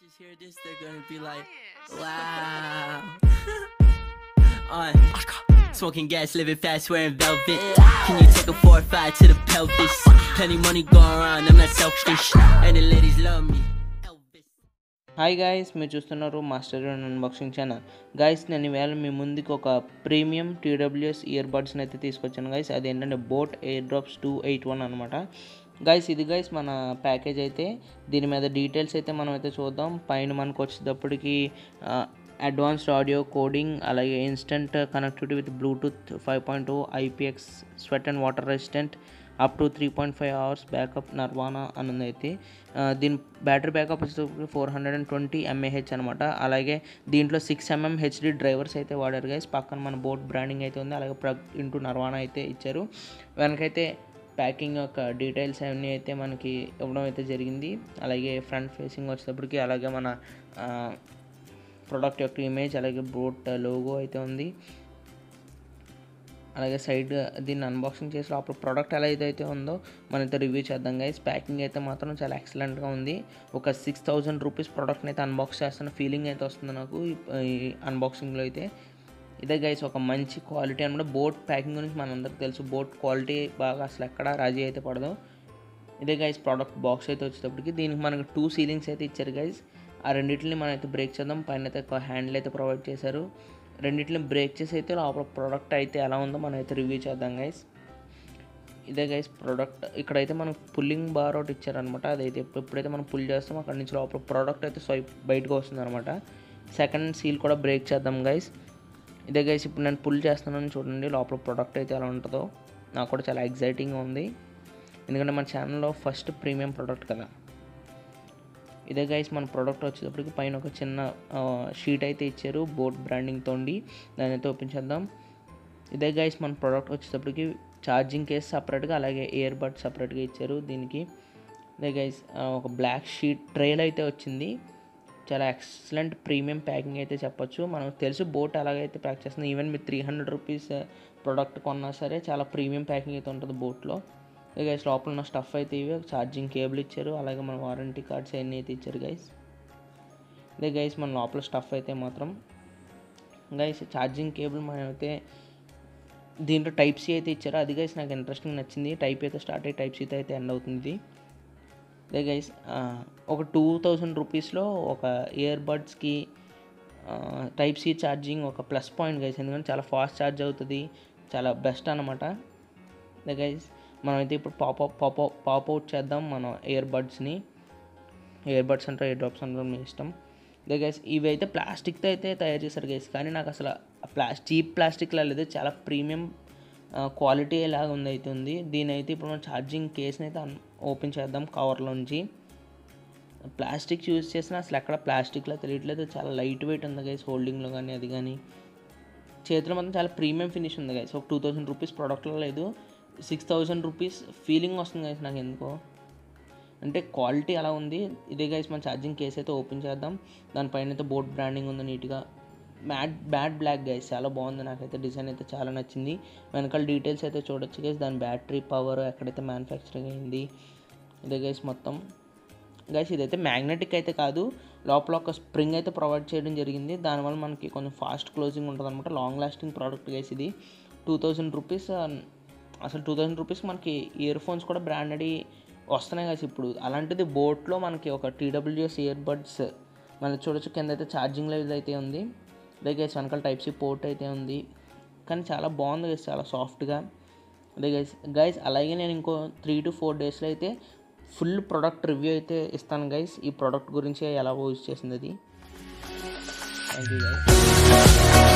bitches hear this, they're gonna be like, wow. On smoking gas, living fast, wearing velvet. Can you take a four or five to the pelvis? Plenty money going around, I'm not selfish. And the ladies love me. Elvis. Hi guys మీరు చూస్తున్నారు master unboxing channel guys నేను ఈవేళ మీ ముందుకు ఒక premium TWS year బడ్స్ని అయితే తీసుకొచ్చాను guys అది ఏంటంటే boAt air drops two eight one అనమాట గాయస్ ఇది గాయస్ మన ప్యాకేజ్ అయితే దీని మీద డీటెయిల్స్ అయితే మనం అయితే చూద్దాం పైన మనకు వచ్చేటప్పటికి అడ్వాన్స్డ్ ఆడియో కోడింగ్ అలాగే instant connectivity with Bluetooth five point two IPX sweat and water resistant up to three point five hours backup Nirvana అని ఉంది అయితే ఆ, దీని బ్యాటరీ బ్యాకప్ వచ్చేటప్పుడు four hundred and twenty mAh అనమాట అలాగే దీంట్లో సిక్స్ ఎంఎం హెచ్డి డ్రైవర్స్ అయితే వాడారు గైస్ పక్కన మన బోట్ బ్రాండింగ్ అయితే ఉంది అలాగే ప్లగ్ ఇంటూ నర్వానా అయితే ఇచ్చారు వెనకైతే ప్యాకింగ్ యొక్క డీటెయిల్స్ అవన్నీ అయితే మనకి ఇవ్వడం అయితే జరిగింది అలాగే ఫ్రంట్ ఫేసింగ్ వచ్చేటప్పటికి అలాగే మన ప్రోడక్ట్ యొక్క ఇమేజ్ అలాగే బోట్ లోగో అయితే ఉంది అలాగే సైడ్ దీన్ని అన్బాక్సింగ్ చేసి లోపల ప్రోడక్ట్ ఎలా అయితే ఉందో మనైతే రివ్యూ చేద్దాం గైస్ ప్యాకింగ్ అయితే మాత్రం చాలా ఎక్సలెంట్గా ఉంది ఒక సిక్స్ థౌజండ్ రూపీస్ ప్రోడక్ట్ని అయితే అన్బాక్స్ చేస్తున్న ఫీలింగ్ అయితే వస్తుంది నాకు ఈ- ఈ అన్బాక్సింగ్లో అయితే ఇదే గైస్ ఒక మంచి క్వాలిటీ అనమాట బోట్ ప్యాకింగ్ గురించి మనందరికి తెలుసు బోట్ క్వాలిటీ బాగా అసలు ఎక్కడ రాజీ అయితే పడదు ఇదే గైస్ ప్రోడక్ట్ బాక్స్ అయితే వచ్చేటప్పటికి దీనికి మనకు టూ సీలింగ్స్ అయితే ఇచ్చారు గైస్ ఆ రెండింటిని మనం అయితే బ్రేక్ చేద్దాం పైన అయితే ఒక హ్యాండిల్ అయితే ప్రొవైడ్ చేశారు రెండింటిని బ్రేక్ చేసి అయితే లోపల ప్రోడక్ట్ అయితే ఎలా ఉందో మనం అయితే రివ్యూ చేద్దాం గైస్ ఇదే గైస్ ప్రోడక్ట్ ఇక్కడైతే మనం పుల్లింగ్ బార్ ఒకటి ఇచ్చారనమాట అదైతే ఎప్పుడు- ఎప్పుడైతే మనం పుల్ చేస్తామో అక్కడ నుంచి లోపల ప్రోడక్ట్ అయితే స్వైప్ బయటకు వస్తుంది అనమాట సెకండ్ సీల్ కూడా బ్రేక్ చేద్దాం గైస్ ఇదే గైస్ ఇప్పుడు నేను పుల్ చేస్తున్నాను చూడండి లోపల ప్రోడక్ట్ అయితే ఎలా ఉంటుందో నాకు కూడా చాలా ఎగ్జైటింగ్గా ఉంది ఎందుకంటే మన ఛానల్లో ఫస్ట్ ప్రీమియం ప్రోడక్ట్ కదా ఇదే గైస్ మన ప్రోడక్ట్ వచ్చేటప్పటికి పైన ఒక చిన్న షీట్ అయితే ఇచ్చారు బోట్ బ్రాండింగ్ తోండి దాన్ని అయితే ఓపెన్ చేద్దాం ఇదే గైస్ మన ప్రోడక్ట్ వచ్చేటప్పటికి ఛార్జింగ్ కేస్ సపరేట్గా అలాగే ఇయర్ బడ్ సపరేట్గా ఇచ్చారు దీనికి ఇదే గైస్ ఒక బ్లాక్ షీట్ ట్రైల్ అయితే వచ్చింది చాలా ఎక్సలెంట్ ప్రీమియం ప్యాకింగ్ అయితే చెప్పొచ్చు మనకు తెలుసు బోట్ ఎలాగైతే ప్యాక్ చేస్తుంది ఈవెన్ మీరు త్రీ హండ్రెడ్ రూపీస్ ప్రోడక్ట్ కొన్నా సరే చాలా ప్రీమియం ప్యాకింగ్ అయితే ఉంటుంది బోట్లో గైస్ లోపల ఉన్న స్టఫ్ అయితే ఇవి ఛార్జింగ్ కేబుల్ ఇచ్చారు అలాగే మన వారంటీ కార్డ్స్ అన్నీ అయితే ఇచ్చారు గైస్ ఇదే గైస్ మన లోపల స్టఫ్ అయితే మాత్రం గైస్ ఛార్జింగ్ కేబుల్ మనం అయితే దీంట్లో టైప్ సి అయితే ఇచ్చారు అది గైస్ నాకు ఇంట్రెస్టింగ్ నచ్చింది టైప్ అయితే స్టార్ట్ అయ్యి టైప్ సితో అయితే ఎండ్ అవుతుంది ఇది అదే గైస్ ఒక టూ థౌజండ్ రూపీస్లో ఒక ఇయర్ బడ్స్కి టైప్ సి ఛార్జింగ్ ఒక ప్లస్ పాయింట్ గైస్ ఎందుకంటే చాలా ఫాస్ట్ ఛార్జ్ అవుతుంది చాలా బెస్ట్ అనమాట అదే గైస్ మనమైతే ఇప్పుడు పాపప్ పాపప్ పాపౌట్ చేద్దాం మన ఇయర్ బడ్స్ని ఇయర్ బడ్స్ అంటే ఇయర్ డ్రాప్స్ అంటే మీ ఇష్టం అదే గైస్ ఇవి అయితే ప్లాస్టిక్తో అయితే తయారు చేశారు గైస్ కానీ నాకు అసలు ప్లాస్ చీప్ ప్లాస్టిక్లా లేదు చాలా ప్రీమియం క్వాలిటీ లాగా ఉంది అయితే ఉంది దీని అయితే ఇప్పుడు మనం ఛార్జింగ్ కేస్ని అయితే ఓపెన్ చేద్దాం కవర్లోంచి ప్లాస్టిక్ యూజ్ చేసినా అసలు ఎక్కడ ప్లాస్టిక్లా తెలియట్లేదు చాలా లైట్ వెయిట్ ఉంది గైస్ హోల్డింగ్లో కానీ అది కానీ చేతిలో మాత్రం చాలా ప్రీమియం ఫినిష్ ఉంది గైస్ ఒక టూ థౌసండ్ రూపీస్ ప్రోడక్ట్లో లేదు సిక్స్ థౌసండ్ రూపీస్ ఫీలింగ్ వస్తుంది గైస్ నాకు ఎందుకో అంటే క్వాలిటీ అలా ఉంది ఇదే గైస్ మన ఛార్జింగ్ కేస్ అయితే ఓపెన్ చేద్దాం దానిపైన అయితే బోర్డ్ బ్రాండింగ్ ఉంది నీట్గా మ్యాట్ బ్యాట్ బ్లాక్ గైస్ చాలా బాగుంది నాకైతే డిజైన్ అయితే చాలా నచ్చింది వెనకాల డీటెయిల్స్ అయితే చూడొచ్చు గైస్ దాని బ్యాటరీ పవర్ ఎక్కడైతే మ్యానుఫ్యాక్చరింగ్ అయింది ఇదే గైస్ మొత్తం గైస్ ఇదైతే మ్యాగ్నెటిక్ అయితే కాదు లోపల ఒక స్ప్రింగ్ అయితే ప్రొవైడ్ చేయడం జరిగింది దానివల్ల మనకి కొంచెం ఫాస్ట్ క్లోజింగ్ ఉంటుంది అనమాట లాంగ్ లాస్టింగ్ ప్రోడక్ట్ గైస్ ఇది టూ థౌజండ్ రూపీస్ అసలు టూ థౌజండ్ రూపీస్కి మనకి ఇయర్ ఫోన్స్ కూడా బ్రాండెడ్ వస్తున్నాయి కదా ఇప్పుడు అలాంటిది బోట్లో మనకి ఒక టీడబ్ల్యూఎస్ ఇయర్ బడ్స్ మనం చూడొచ్చు కింద అయితే ఛార్జింగ్ లెవెల్ అయితే ఉంది అదే గైస్ వెనకాల టైప్ సి పోర్ట్ అయితే ఉంది కానీ చాలా బాగుంది గైస్ చాలా సాఫ్ట్గా అదే గైస్ గైస్ అలాగే నేను ఇంకో త్రీ టు ఫోర్ డేస్లో అయితే ఫుల్ ప్రోడక్ట్ రివ్యూ అయితే ఇస్తాను గైస్ ఈ ప్రోడక్ట్ గురించి ఎలా యూజ్ చేసింది అది థ్యాంక్ యూ గైస్